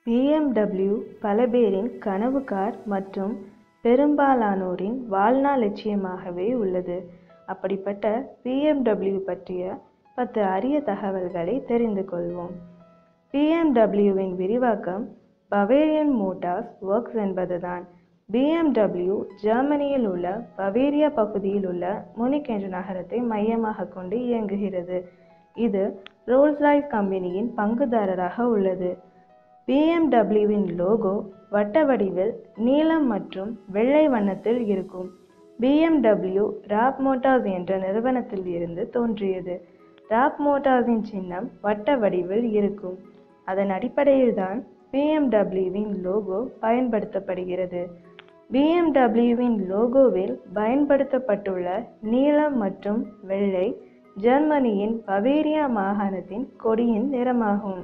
BMW பல பேரின் கனவு கார் மற்றும் பெரும்பாலானோரின் வாழ்நாள் லட்சியமாகவே உள்ளது அப்படிப்பட்ட பிஎம்டபிள்யூ பற்றிய பத்து அரிய தகவல்களை தெரிந்து கொள்வோம் பிஎம்டபிள்யூவின் விரிவாக்கம் பவேரியன் மோட்டார்ஸ் ஒர்க்ஸ் என்பதுதான் பிஎம்டபிள்யூ ஜெர்மனியில் உள்ள பவேரியா பகுதியில் உள்ள முனிக் என்ற நகரத்தை மையமாக கொண்டு இயங்குகிறது இது ரோல்ஸ் ராய்ஸ் கம்பெனியின் பங்குதாரராக உள்ளது பிஎம்டபிள்யூவின் லோகோ வட்ட வடிவில் நீலம் மற்றும் வெள்ளை வண்ணத்தில் இருக்கும் பிஎம்டபிள்யூ ராப் மோட்டார்ஸ் என்ற நிறுவனத்தில் இருந்து தோன்றியது ராப் மோட்டார்ஸின் சின்னம் வட்ட வடிவில் இருக்கும் அதன் அடிப்படையில்தான் பிஎம்டபிள்யூவின் லோகோ பயன்படுத்தப்படுகிறது பிஎம்டபிள்யூவின் லோகோவில் பயன்படுத்தப்பட்டுள்ள நீலம் மற்றும் வெள்ளை ஜெர்மனியின் பவேரியா மாகாணத்தின் கொடியின் நிறமாகும்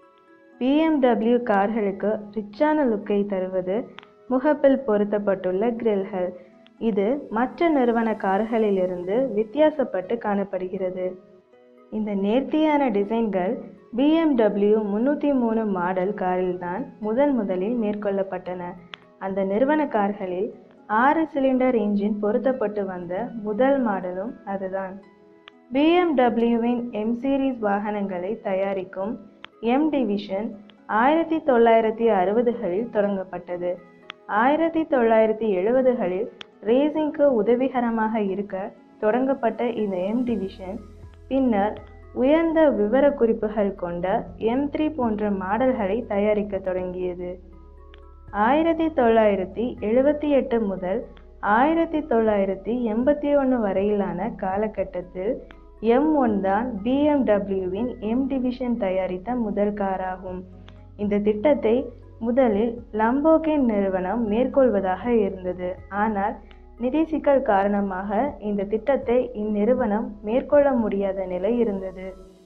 பிஎம்டபிள்யூ கார்களுக்கு ரிச்சான லுக்கை தருவது முகப்பில் பொருத்தப்பட்டுள்ள கிரில்கள் இது மற்ற நிறுவன கார்களிலிருந்து வித்தியாசப்பட்டு காணப்படுகிறது இந்த நேர்த்தியான டிசைன்கள் பிஎம்டபிள்யூ முன்னூற்றி மூணு மாடல் காரில்தான் முதன் முதலில் மேற்கொள்ளப்பட்டன அந்த நிறுவன கார்களில் ஆறு சிலிண்டர் இன்ஜின் பொருத்தப்பட்டு வந்த முதல் மாடலும் அதுதான் பிஎம்டபிள்யூவின் எம் சீரீஸ் வாகனங்களை தயாரிக்கும் எம் டிவிஷன் ஆயிரத்தி தொள்ளாயிரத்தி அறுபதுகளில் தொடங்கப்பட்டது ஆயிரத்தி தொள்ளாயிரத்தி எழுபதுகளில் ரேசிங்க்கு உதவிகரமாக இருக்க தொடங்கப்பட்ட இந்த எம் டிவிஷன் பின்னர் உயர்ந்த விவரக்குறிப்புகள் கொண்ட எம் த்ரீ போன்ற மாடல்களை தயாரிக்க தொடங்கியது ஆயிரத்தி தொள்ளாயிரத்தி எழுபத்தி எட்டு முதல் ஆயிரத்தி தொள்ளாயிரத்தி எண்பத்தி ஒன்று வரையிலான காலகட்டத்தில் எம் ஒன் தான் பிஎம்டபிள்யூவின் எம் டிவிஷன் தயாரித்த முதல் காராகும் இந்த திட்டத்தை முதலில் லம்போகின் நிறுவனம் மேற்கொள்வதாக இருந்தது ஆனால் நிதி சிக்கல் காரணமாக இந்த திட்டத்தை இந்நிறுவனம் மேற்கொள்ள முடியாத நிலை இருந்தது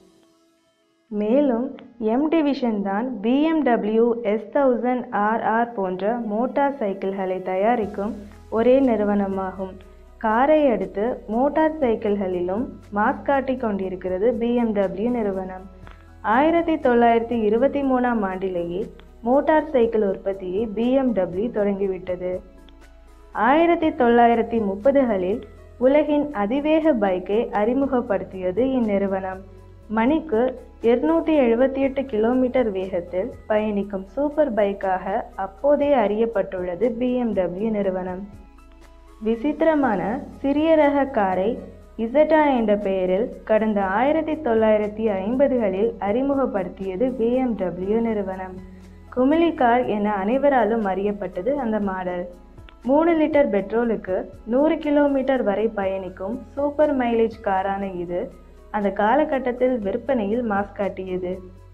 மேலும் எம் டிவிஷன் தான் பிஎம்டபிள்யூ எஸ் தௌசண்ட் ஆர்ஆர் போன்ற மோட்டார் சைக்கிள்களை தயாரிக்கும் ஒரே நிறுவனமாகும் காரை அடுத்து மோட்டார் சைக்கிள்களிலும் மாஸ் காட்டிக் கொண்டிருக்கிறது பிஎம்டபிள்யூ நிறுவனம் ஆயிரத்தி தொள்ளாயிரத்தி இருபத்தி மூணாம் ஆண்டிலேயே மோட்டார் சைக்கிள் உற்பத்தியை பிஎம்டபிள்யூ தொடங்கிவிட்டது ஆயிரத்தி தொள்ளாயிரத்தி முப்பதுகளில் உலகின் அதிவேக பைக்கை அறிமுகப்படுத்தியது இந்நிறுவனம் மணிக்கு இருநூற்றி எழுபத்தி எட்டு கிலோமீட்டர் வேகத்தில் பயணிக்கும் சூப்பர் பைக்காக அப்போதே அறியப்பட்டுள்ளது பிஎம்டபிள்யூ நிறுவனம் விசித்திரமான சிறிய ரக காரை இசட்டா என்ற பெயரில் கடந்த ஆயிரத்தி தொள்ளாயிரத்தி ஐம்பதுகளில் அறிமுகப்படுத்தியது பிஎம்டபிள்யூ நிறுவனம் குமிழி கார் என அனைவராலும் அறியப்பட்டது அந்த மாடல் மூணு லிட்டர் பெட்ரோலுக்கு நூறு கிலோமீட்டர் வரை பயணிக்கும் சூப்பர் மைலேஜ் காரான இது அந்த காலகட்டத்தில் விற்பனையில் மாஸ் காட்டியது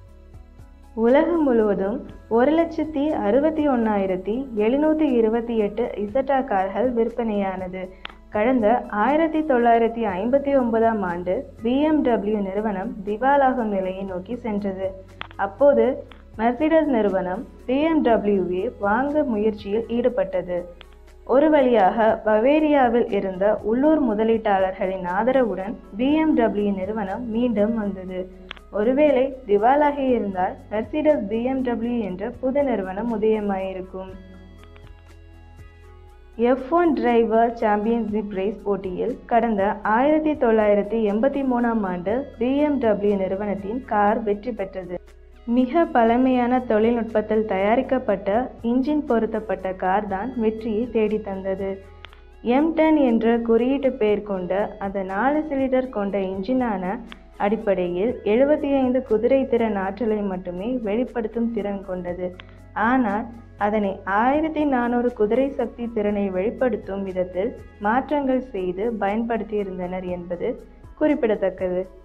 உலகம் முழுவதும் ஒரு லட்சத்தி அறுபத்தி ஒன்னாயிரத்தி எழுநூற்றி இருபத்தி எட்டு இசட்டா கார்கள் விற்பனையானது கடந்த ஆயிரத்தி தொள்ளாயிரத்தி ஐம்பத்தி ஒன்பதாம் ஆண்டு பிஎம்டபிள்யூ நிறுவனம் திவாலாகும் நிலையை நோக்கி சென்றது அப்போது மெர்சிடஸ் நிறுவனம் பிஎம்டபிள்யூவை வாங்க முயற்சியில் ஈடுபட்டது ஒரு வழியாக பவேரியாவில் இருந்த உள்ளூர் முதலீட்டாளர்களின் ஆதரவுடன் பிஎம்டபிள்யூ நிறுவனம் மீண்டும் வந்தது ஒருவேளை திவாலாகி இருந்தால் மெர்சிடஸ் பிஎம்டபிள்யூ என்ற புது நிறுவனம் உதயமாயிருக்கும் F one driver championship race போட்டியில் கடந்த ஆயிரத்தி தொள்ளாயிரத்தி எண்பத்தி மூணாம் ஆண்டு பிஎம்டபிள்யூ நிறுவனத்தின் கார் வெற்றி பெற்றது மிக பழமையான தொழில்நுட்பத்தில் தயாரிக்கப்பட்ட இன்ஜின் பொருத்தப்பட்ட கார் தான் வெற்றியை தேடி தந்தது எம் டென் என்ற குறியீட்டு பெயர் கொண்ட அந்த நாலு சிலிண்டர் கொண்ட இன்ஜினான அடிப்படையில் எழுபத்தி ஐந்து குதிரை திறன் ஆற்றலை மட்டுமே வெளிப்படுத்தும் திறன் கொண்டது ஆனால் அதனை ஆயிரத்தி நானூறு குதிரை சக்தி திறனை வெளிப்படுத்தும் விதத்தில் மாற்றங்கள் செய்து பயன்படுத்தியிருந்தனர் என்பது குறிப்பிடத்தக்கது